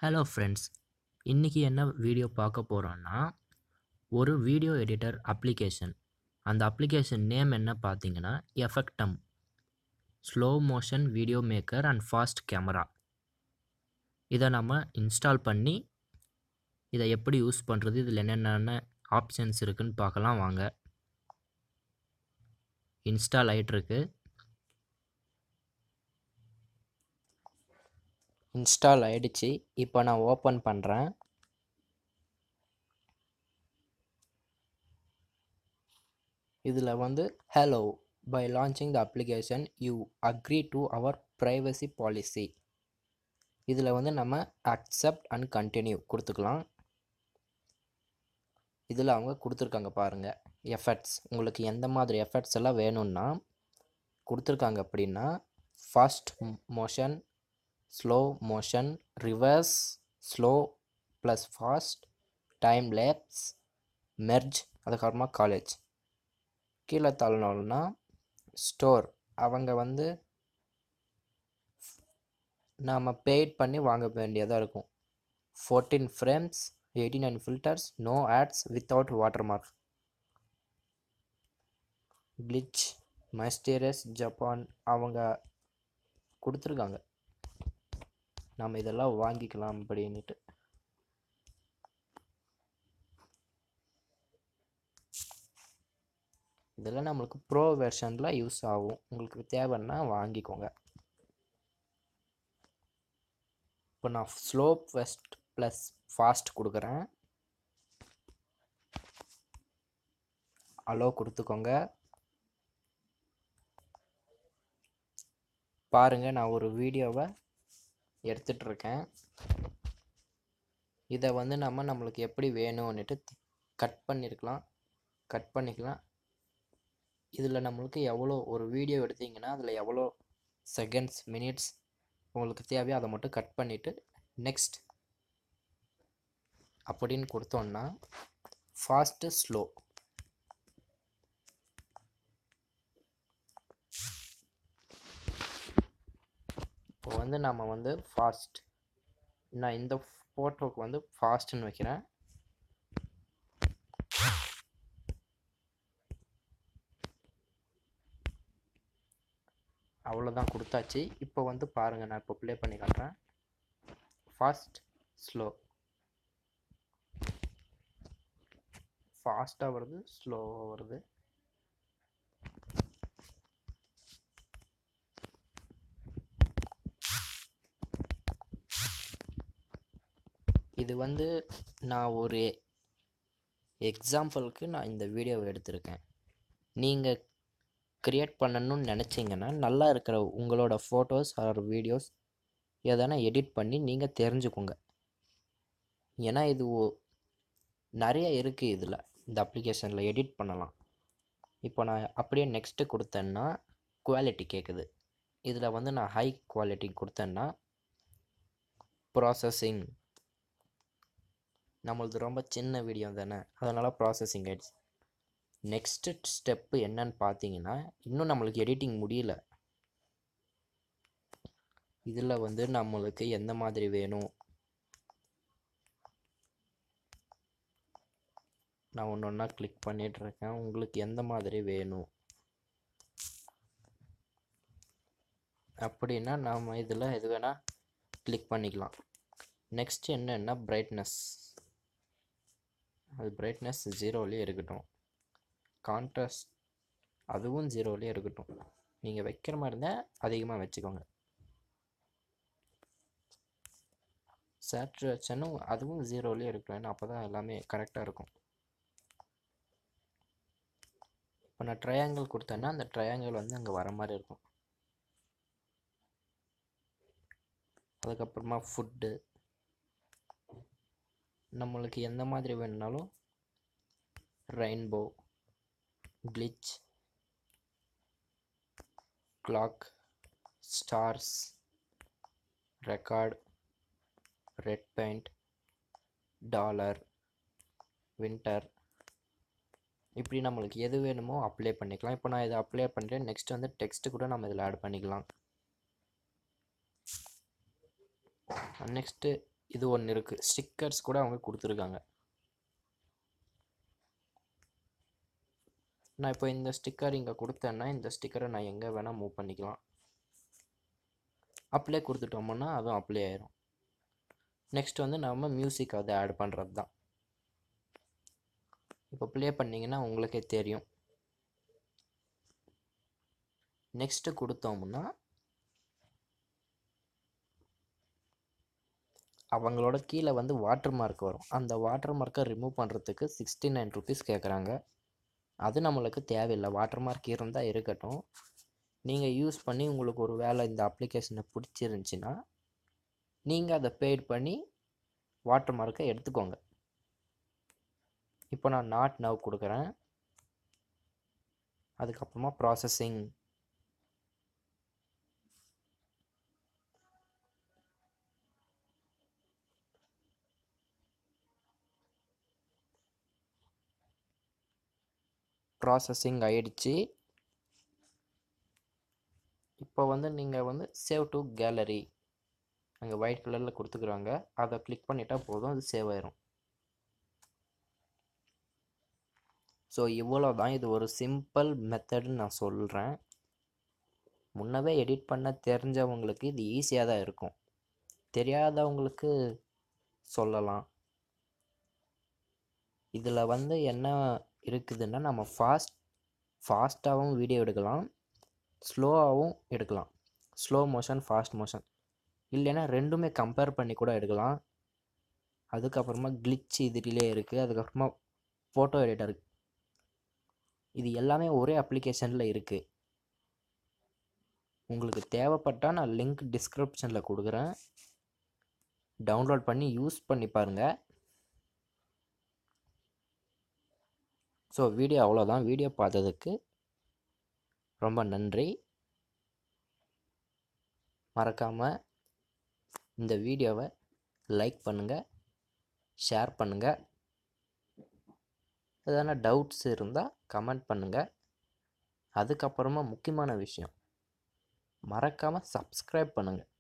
hello friends இன்றைக்கி என்ன video பார்க்க போகிறோன்னா ஒரு வீடியோ எடிட்டர் அப்ளிகேஷன் அந்த அப்ளிகேஷன் நேம் என்ன பார்த்தீங்கன்னா Efectum slow motion video maker and fast camera இதை நம்ம இன்ஸ்டால் பண்ணி இதை எப்படி யூஸ் பண்ணுறது இதில் என்னென்ன ஆப்ஷன்ஸ் இருக்குன்னு பார்க்கலாம் வாங்க இன்ஸ்டால் ஆகிட்டுருக்கு இன்ஸ்டால் ஆயிடுச்சு இப்போ நான் ஓப்பன் பண்ணுறேன் இதில் வந்து hello by launching the application you agree to our privacy policy இதில் வந்து நம்ம அக்செப்ட் அண்ட் கண்டினியூ கொடுத்துக்கலாம் இதில் அவங்க கொடுத்துருக்காங்க பாருங்கள் எஃபர்ட்ஸ் உங்களுக்கு எந்த மாதிரி எஃபர்ட்ஸ் எல்லாம் வேணும்னா கொடுத்துருக்காங்க அப்படின்னா fast motion slow motion reverse slow plus fast time lapse merge அதுக்கப்புறமா காலேஜ் கீழே தள்ளணும்னா ஸ்டோர் அவங்க வந்து நாம் பெய்ட் பண்ணி வாங்க வேண்டியதாக இருக்கும் fourteen frames eighty nine filters no ads without watermark glitch mysterious Japan அவங்க கொடுத்துருக்காங்க நாம் இதெல்லாம் வாங்கிக்கலாம் அப்படின்ட்டு இதெல்லாம் நம்மளுக்கு ப்ரோ வெர்ஷனில் யூஸ் ஆகும் உங்களுக்கு தேவைன்னா வாங்கிக்கோங்க இப்போ நான் ஸ்லோ ஃபஸ்ட் ப்ளஸ் ஃபாஸ்ட் கொடுக்குறேன் அலோ கொடுத்துக்கோங்க பாருங்கள் நான் ஒரு வீடியோவை எடுத்துட்ருக்கேன் இதை வந்து நம்ம நம்மளுக்கு எப்படி வேணும்னுட்டு கட் பண்ணியிருக்கலாம் கட் பண்ணிக்கலாம் இதில் நம்மளுக்கு எவ்வளோ ஒரு வீடியோ எடுத்தீங்கன்னா அதில் எவ்வளோ செகண்ட்ஸ் மினிட்ஸ் உங்களுக்கு தேவையோ அதை மட்டும் கட் பண்ணிவிட்டு நெக்ஸ்ட் அப்படின்னு கொடுத்தோன்னா ஃபாஸ்ட்டு ஸ்லோ இப்போ வந்து நம்ம வந்து ஃபாஸ்ட் நான் இந்த ஃபோட்டோவுக்கு வந்து ஃபாஸ்ட்டுன்னு வைக்கிறேன் அவ்வளோதான் கொடுத்தாச்சு இப்போ வந்து பாருங்கள் நான் இப்போ ப்ளே பண்ணி காட்டுறேன் ஃபாஸ்ட் ஸ்லோ ஃபாஸ்ட்டாக வருது ஸ்லோவாக வருது இது வந்து நான் ஒரு எக்ஸாம்பிளுக்கு நான் இந்த வீடியோவை எடுத்திருக்கேன் நீங்கள் க்ரியேட் பண்ணணும்னு நினச்சிங்கன்னா நல்லா இருக்கிற உங்களோட ஃபோட்டோஸ் ஆர் வீடியோஸ் எதனா எடிட் பண்ணி நீங்கள் தெரிஞ்சுக்கோங்க ஏன்னா இது நிறைய இருக்குது இதில் இந்த அப்ளிகேஷனில் எடிட் பண்ணலாம் இப்போ நான் அப்படியே நெக்ஸ்ட்டு கொடுத்தேன்னா குவாலிட்டி கேட்குது இதில் வந்து நான் ஹை குவாலிட்டி கொடுத்தேன்னா ப்ராசஸிங் நம்மளது ரொம்ப சின்ன வீடியோ தானே அதனால் ப்ராசஸிங் ஆகிடுச்சு நெக்ஸ்ட்டு ஸ்டெப்பு என்னன்னு பார்த்தீங்கன்னா இன்னும் நம்மளுக்கு எடிட்டிங் முடியல இதில் வந்து நம்மளுக்கு எந்த மாதிரி வேணும் நான் ஒன்று ஒன்றா கிளிக் பண்ணிகிட்ருக்கேன் உங்களுக்கு எந்த மாதிரி வேணும் அப்படின்னா நாம் இதில் எது வேணால் கிளிக் பண்ணிக்கலாம் நெக்ஸ்ட் என்னென்னா பிரைட்னஸ் அது பிரைட்னஸ் ஜீரோலேயே இருக்கட்டும் கான்ட்ராஸ்ட் அதுவும் ஜீரோலேயே இருக்கட்டும் நீங்கள் வைக்கிற மாதிரி இருந்தால் அதிகமாக வச்சுக்கோங்க சேச்சுரேஷனும் அதுவும் ஜீரோலேயே இருக்கட்டும் ஏன்னா அப்போ தான் எல்லாமே கரெக்டாக இருக்கும் இப்போ நான் ட்ரையாங்கிள் கொடுத்தேன்னா அந்த ட்ரையாங்கிள் வந்து அங்கே வர மாதிரி இருக்கும் அதுக்கப்புறமா ஃபுட்டு நம்மளுக்கு எந்த மாதிரி வேணுனாலும் rainbow glitch clock stars record red paint dollar winter இப்படி நம்மளுக்கு எது வேணுமோ அப்ளை பண்ணிக்கலாம் இப்போ நான் இதை அப்ளை பண்ணுறேன் நெக்ஸ்ட் வந்து டெக்ஸ்ட்டு கூட நம்ம இதில் ஆட் பண்ணிக்கலாம் நெக்ஸ்ட்டு இது ஒன்று இருக்குது ஸ்டிக்கர்ஸ் கூட அவங்க கொடுத்துருக்காங்க நான் இப்போ இந்த ஸ்டிக்கர் இங்கே கொடுத்தேன்னா இந்த ஸ்டிக்கரை நான் எங்கே வேணால் மூவ் பண்ணிக்கலாம் அப்ளை கொடுத்துட்டோம்னா அதுவும் அப்ளை ஆயிரும் நெக்ஸ்ட் வந்து நம்ம மியூசிக் அதை ஆட் பண்ணுறது தான் இப்போ ப்ளே பண்ணிங்கன்னா உங்களுக்கே தெரியும் நெக்ஸ்ட்டு கொடுத்தோம்னா அவங்களோட கீழே வந்து வாட்டர் மார்க் வரும் அந்த வாட்டர் மார்க்கை ரிமூவ் பண்ணுறதுக்கு சிக்ஸ்டி நைன் ருபீஸ் கேட்குறாங்க அது நம்மளுக்கு தேவையில்லை வாட்டர் மார்க் இருந்தால் இருக்கட்டும் நீங்கள் யூஸ் பண்ணி உங்களுக்கு ஒரு வேளை இந்த அப்ளிகேஷனை பிடிச்சிருந்துச்சின்னா நீங்கள் அதை பெய்ட் பண்ணி வாட்டர் மார்க்கை எடுத்துக்கோங்க இப்போ நான் நாட் நவ் கொடுக்குறேன் அதுக்கப்புறமா ப்ராசஸிங் ப்ராசஸிங் ஆயிடுச்சு இப்போ வந்து நீங்கள் வந்து சேவ் டு கேலரி அங்கே ஒயிட் கலரில் கொடுத்துக்குறாங்க அதை கிளிக் பண்ணிட்டா போதும் அது சேவ் ஆயிரும் ஸோ இவ்வளோ தான் இது ஒரு சிம்பிள் மெத்தடுன்னு நான் சொல்கிறேன் முன்னவே எடிட் பண்ண தெரிஞ்சவங்களுக்கு இது ஈஸியாக தான் இருக்கும் தெரியாதவங்களுக்கு சொல்லலாம் இதில் வந்து என்ன இருக்குதுன்னா நம்ம ஃபாஸ்ட் ஃபாஸ்ட்டாகவும் வீடியோ எடுக்கலாம் ஸ்லோவாகவும் எடுக்கலாம் ஸ்லோ மோஷன் ஃபாஸ்ட் மோஷன் இல்லைன்னா ரெண்டுமே கம்பேர் பண்ணி கூட எடுக்கலாம் அதுக்கப்புறமா கிளிச் இதுலேயே இருக்குது அதுக்கப்புறமா ஃபோட்டோ எடிட்டர் இது எல்லாமே ஒரே அப்ளிகேஷனில் இருக்குது உங்களுக்கு தேவைப்பட்டால் நான் லிங்க் டிஸ்கிரிப்ஷனில் கொடுக்குறேன் டவுன்லோட் பண்ணி யூஸ் பண்ணி பாருங்கள் ஸோ வீடியோ அவ்வளோதான் வீடியோ பார்த்ததுக்கு ரொம்ப நன்றி மறக்காமல் இந்த வீடியோவை லைக் பண்ணுங்கள் ஷேர் பண்ணுங்கள் எதனா டவுட்ஸ் இருந்தால் கமெண்ட் பண்ணுங்கள் அதுக்கப்புறமா முக்கியமான விஷயம் மறக்காமல் சப்ஸ்கிரைப் பண்ணுங்கள்